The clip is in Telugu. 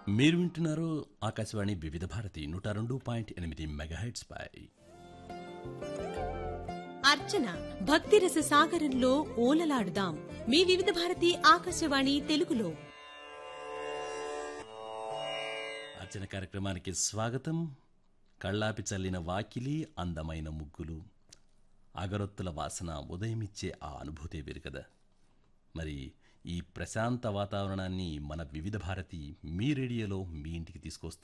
మీరు వింటున్నారు ఆకాశవాణి వివిధ భారతి నూట రెండు పాయింట్ ఎనిమిది మెగాహెట్స్ పై అర్చన భక్తిరస సాగరంలో ఓలలాడుదాం మీ వివిధ భారతి ఆకాశవాణి తెలుగులో అర్చన కార్యక్రమానికి స్వాగతం కళ్ళాపి చల్లిన వాకిలి అందమైన ముగ్గులు అగరొత్తుల వాసన ఉదయమిచ్చే ఆ అనుభూతే వేరు కదా మరి ఈ ప్రశాంత వాతావరణాన్ని మన వివిధ భారతి మీ రేడియోలో మీ ఇంటికి తీసుకొస్తుంది